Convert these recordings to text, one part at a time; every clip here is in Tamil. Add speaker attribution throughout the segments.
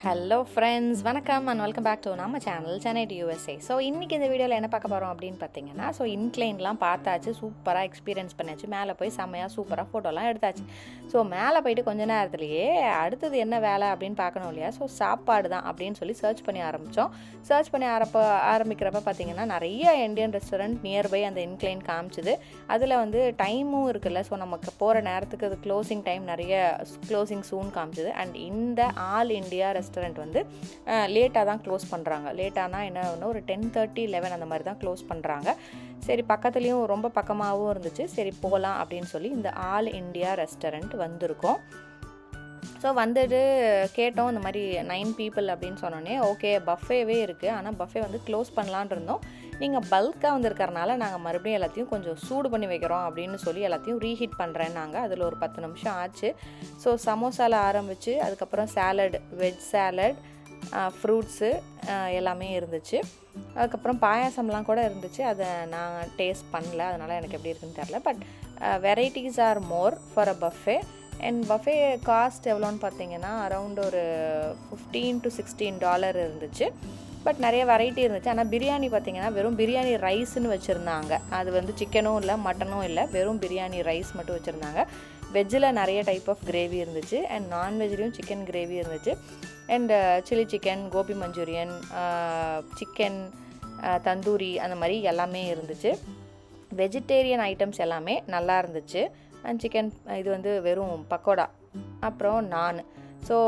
Speaker 1: ஹலோ ஃப்ரெண்ட்ஸ் வணக்கம் அண்ட் வெல்கம் பேக் டு நம்ம channel Chennai to USA so இன்றைக்கி இந்த வீடியோவில் என்ன பார்க்க போகிறோம் அப்படின்னு பார்த்தீங்கன்னா ஸோ இன்க்ளைன்லாம் பார்த்தாச்சு சூப்பராக எக்ஸ்பீரியன்ஸ் பண்ணியாச்சு மேலே போய் செம்மையாக சூப்பராக ஃபோட்டோலாம் எடுத்தாச்சு ஸோ மேலே போயிட்டு கொஞ்ச நேரத்துலையே அடுத்தது என்ன வேலை அப்படின்னு பார்க்கணும் இல்லையா ஸோ சாப்பாடு தான் அப்படின்னு சொல்லி சர்ச் பண்ணி ஆரம்பித்தோம் சர்ச் பண்ணி ஆரப்ப ஆரம்பிக்கிறப்ப பார்த்தீங்கன்னா நிறைய இந்தியன் ரெஸ்டாரண்ட் நியர்பை அந்த இன்க்ளைன் காமிச்சுது அதில் வந்து டைமும் இருக்குல்ல ஸோ நமக்கு போகிற நேரத்துக்கு அது க்ளோசிங் டைம் நிறைய க்ளோசிங் சூன் காமிச்சுது அண்ட் இந்த ஆல் இண்டியா ரெஸ்டாரண்ட் வந்து லேட்டாக தான் க்ளோஸ் பண்ணுறாங்க லேட்டானா என்ன ஒன்று ஒரு டென் தேர்ட்டி லெவன் அந்த மாதிரி தான் க்ளோஸ் பண்ணுறாங்க சரி பக்கத்துலேயும் ரொம்ப பக்கமாகவும் இருந்துச்சு சரி போகலாம் அப்படின்னு சொல்லி இந்த ஆல் இண்டியா ரெஸ்டாரண்ட் வந்திருக்கோம் ஸோ வந்துட்டு கேட்டோம் இந்த மாதிரி நைன் பீப்புள் அப்படின்னு சொன்னோன்னே ஓகே பஃபேவே இருக்குது ஆனால் பஃபே வந்து க்ளோஸ் பண்ணலான் இருந்தோம் நீங்கள் பல்காக வந்திருக்கறனால நாங்கள் மறுபடியும் எல்லாத்தையும் கொஞ்சம் சூடு பண்ணி வைக்கிறோம் அப்படின்னு சொல்லி எல்லாத்தையும் ரீஹீட் பண்ணுறேன்னாங்க அதில் ஒரு பத்து நிமிஷம் ஆச்சு ஸோ சமோசாவில் ஆரம்பித்து அதுக்கப்புறம் சாலட் வெஜ் சாலட் ஃப்ரூட்ஸு எல்லாமே இருந்துச்சு அதுக்கப்புறம் பாயாசம்லாம் கூட இருந்துச்சு அதை நான் டேஸ்ட் பண்ணல அதனால் எனக்கு எப்படி இருக்குன்னு தெரில but varieties are more for a buffet and buffet cost எவ்வளோன்னு பார்த்தீங்கன்னா அரவுண்ட் ஒரு ஃபிஃப்டீன் டு சிக்ஸ்டீன் டாலர் இருந்துச்சு பட் நிறைய வெரைட்டி இருந்துச்சு ஆனால் பிரியாணி பார்த்தீங்கன்னா வெறும் பிரியாணி ரைஸ்னு வச்சுருந்தாங்க அது வந்து சிக்கனும் இல்லை மட்டனும் இல்லை வெறும் பிரியாணி ரைஸ் மட்டும் வச்சுருந்தாங்க வெஜ்ஜில் நிறைய டைப் ஆஃப் கிரேவி இருந்துச்சு அண்ட் நான்வெஜ்லேயும் சிக்கன் கிரேவி இருந்துச்சு and chilli chicken gobi manchurian chicken tandoori அந்த மாதிரி எல்லாமே இருந்துச்சு வெஜிடேரியன் ஐட்டம்ஸ் எல்லாமே நல்லா இருந்துச்சு அண்ட் சிக்கன் இது வந்து வெறும் பக்கோடா அப்புறம் நான் ஸோ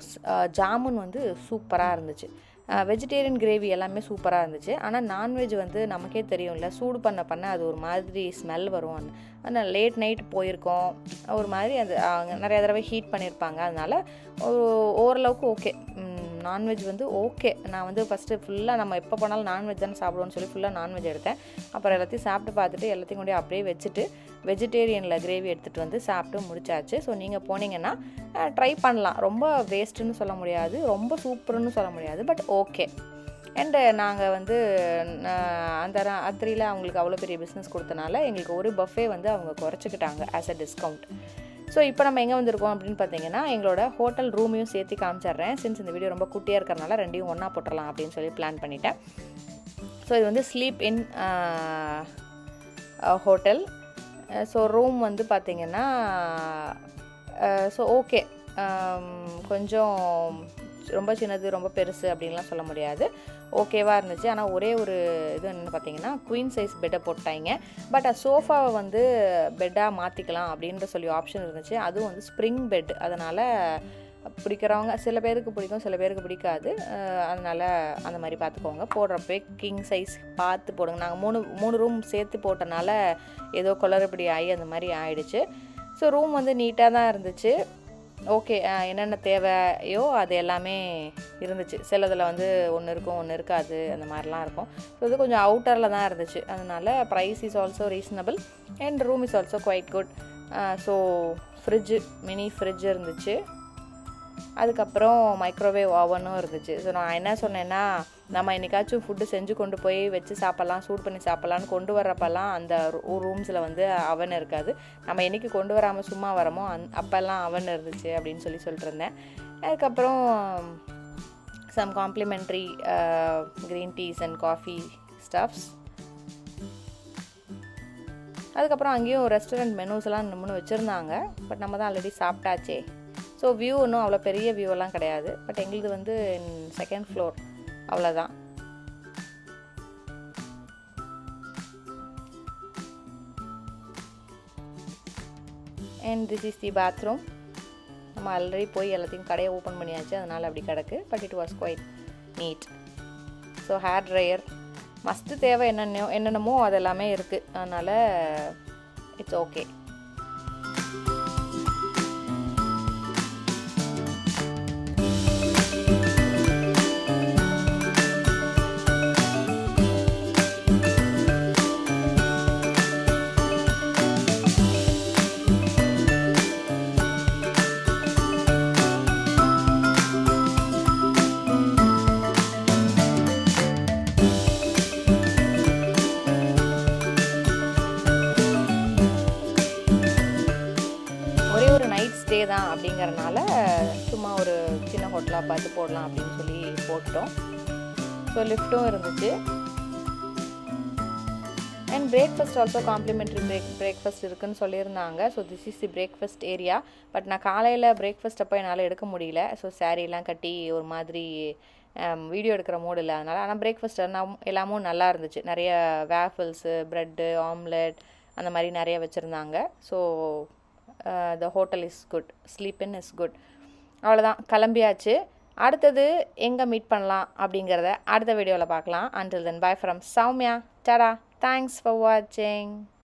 Speaker 1: ஜாமுன் வந்து சூப்பராக இருந்துச்சு வெஜிடேரியன் கிரேவி எல்லாமே சூப்பராக இருந்துச்சு ஆனால் நான்வெஜ் வந்து நமக்கே தெரியும்ல சூடு பண்ண பண்ண அது ஒரு மாதிரி ஸ்மெல் வரும் ஆனால் லேட் நைட் போயிருக்கோம் ஒரு மாதிரி அது நிறைய தடவை ஹீட் பண்ணியிருப்பாங்க அதனால் ஓரளவுக்கு ஓகே நான்வெஜ் வந்து ஓகே நான் வந்து ஃபஸ்ட்டு ஃபுல்லாக நம்ம எப்போ போனாலும் நான்வெஜ் தானே சாப்பிடுவோன்னு சொல்லி ஃபுல்லாக நான்வெஜ் எடுத்தேன் அப்புறம் எல்லாத்தையும் சாப்பிட்டு பார்த்துட்டு எல்லாத்தையும் கொண்டு அப்படியே வச்சுட்டு வெஜிடேரியனில் கிரேவி எடுத்துகிட்டு வந்து சாப்பிட்டு முடிச்சாச்சு ஸோ நீங்கள் போனீங்கன்னா ட்ரை பண்ணலாம் ரொம்ப வேஸ்ட்டுன்னு சொல்ல முடியாது ரொம்ப சூப்பர்னு சொல்ல முடியாது பட் ஓகே அண்டு நாங்கள் வந்து அந்த ராத்திரியில் அவங்களுக்கு அவ்வளோ பெரிய பிஸ்னஸ் கொடுத்தனால எங்களுக்கு ஒரு பஃபே வந்து அவங்க குறைச்சிக்கிட்டாங்க ஆஸ் அ டிஸ்கவுண்ட் ஸோ இப்போ நம்ம எங்கே வந்திருக்கோம் அப்படின்னு பார்த்தீங்கன்னா எங்களோட ஹோட்டல் ரூமையும் சேர்த்து காமிச்சிட்றேன் சின்ஸ் இந்த வீடியோ ரொம்ப குட்டியாக இருக்கிறனால ரெண்டையும் ஒன்றா போட்டுடலாம் அப்படின்னு சொல்லி பிளான் பண்ணிட்டேன் ஸோ இது வந்து Sleep Inn hotel so room வந்து பார்த்திங்கன்னா ஸோ ஓகே கொஞ்சம் ரொம்ப சின்னது ரொம்ப பெருசு அப்படின்லாம் சொல்ல முடியாது ஓகேவாக இருந்துச்சு ஆனால் ஒரே ஒரு இது என்னென்னு பார்த்தீங்கன்னா குயின் சைஸ் பெட்டை போட்டாங்க பட் சோஃபாவை வந்து பெட்டாக மாற்றிக்கலாம் அப்படின்ற சொல்லி ஆப்ஷன் இருந்துச்சு அதுவும் வந்து ஸ்ப்ரிங் பெட் அதனால் பிடிக்கிறவங்க சில பேருக்கு பிடிக்கும் சில பேருக்கு பிடிக்காது அதனால் அந்த மாதிரி பார்த்துக்கோங்க போடுறப்ப கிங் சைஸ் பார்த்து போடுங்க நாங்கள் மூணு மூணு ரூம் சேர்த்து போட்டனால ஏதோ குளறுபடி ஆகி அந்த மாதிரி ஆயிடுச்சு ஸோ ரூம் வந்து நீட்டாக தான் இருந்துச்சு ஓகே என்னென்ன தேவையோ அது எல்லாமே இருந்துச்சு சிலதில் வந்து ஒன்று இருக்கும் ஒன்று இருக்காது அந்த மாதிரிலாம் இருக்கும் ஸோ இது கொஞ்சம் அவுட்டரில் தான் இருந்துச்சு அதனால் price is also reasonable and room is also quite good so fridge mini fridge இருந்துச்சு அதுக்கப்புறம் மைக்ரோவேவ் ஓவனும் இருந்துச்சு ஸோ நான் என்ன சொன்னேன்னா நம்ம என்றைக்காச்சும் ஃபுட்டு செஞ்சு கொண்டு போய் வச்சு சாப்பிட்லாம் சூட் பண்ணி சாப்பிட்லான்னு கொண்டு வர்றப்பெல்லாம் அந்த ரூம்ஸில் வந்து அவன் இருக்காது நம்ம என்றைக்கு கொண்டு வராமல் சும்மா வரமோ அந் அப்போல்லாம் அவன் இருந்துச்சு அப்படின்னு சொல்லி சொல்லிட்டுருந்தேன் அதுக்கப்புறம் some complimentary green teas and coffee stuffs அதுக்கப்புறம் அங்கேயும் ரெஸ்டாரண்ட் மெனூஸ்லாம் இன்னும் வச்சுருந்தாங்க பட் நம்ம தான் ஆல்ரெடி சாப்பிட்டாச்சே ஸோ வியூ ஒன்றும் அவ்வளோ பெரிய வியூவெல்லாம் கிடையாது பட் எங்களுது வந்து செகண்ட் ஃப்ளோர் அவ்வளோதான் and this is the bathroom நம்ம ஆல்ரெடி போய் எல்லாத்தையும் கடையை ஓப்பன் பண்ணியாச்சு அதனால் அப்படி கிடக்கு but it was quite neat so hair dryer must தேவை என்னென்னோ என்னென்னமோ அது எல்லாமே இருக்குது அதனால் இட்ஸ் ஓகே நைட் ஸ்டே தான் அப்படிங்கறனால சும்மா ஒரு சின்ன ஹோட்டலாக பார்த்து போடலாம் அப்படின்னு சொல்லி போட்டோம் ஸோ லிஃப்ட்டும் இருந்துச்சு and breakfast also complimentary break breakfast இருக்குன்னு சொல்லியிருந்தாங்க so this is the breakfast area but நான் காலையில் பிரேக்ஃபாஸ்ட் அப்போ என்னால் எடுக்க முடியல ஸோ சாரீலாம் கட்டி ஒரு மாதிரி வீடியோ எடுக்கிற மூடு இல்லை அதனால் ஆனால் பிரேக்ஃபாஸ்ட் எல்லாம் எல்லாமும் நல்லா இருந்துச்சு நிறைய வேஃபிள்ஸு ப்ரெட்டு ஆம்லெட் அந்த மாதிரி நிறைய வச்சுருந்தாங்க so the hotel is good sleeping is good அவ்வளோதான் கிளம்பியாச்சு அடுத்தது எங்கே மீட் பண்ணலாம் அப்படிங்கிறத அடுத்த வீடியோவில் பார்க்கலாம் until then bye from Soumya tata thanks for வாட்சிங்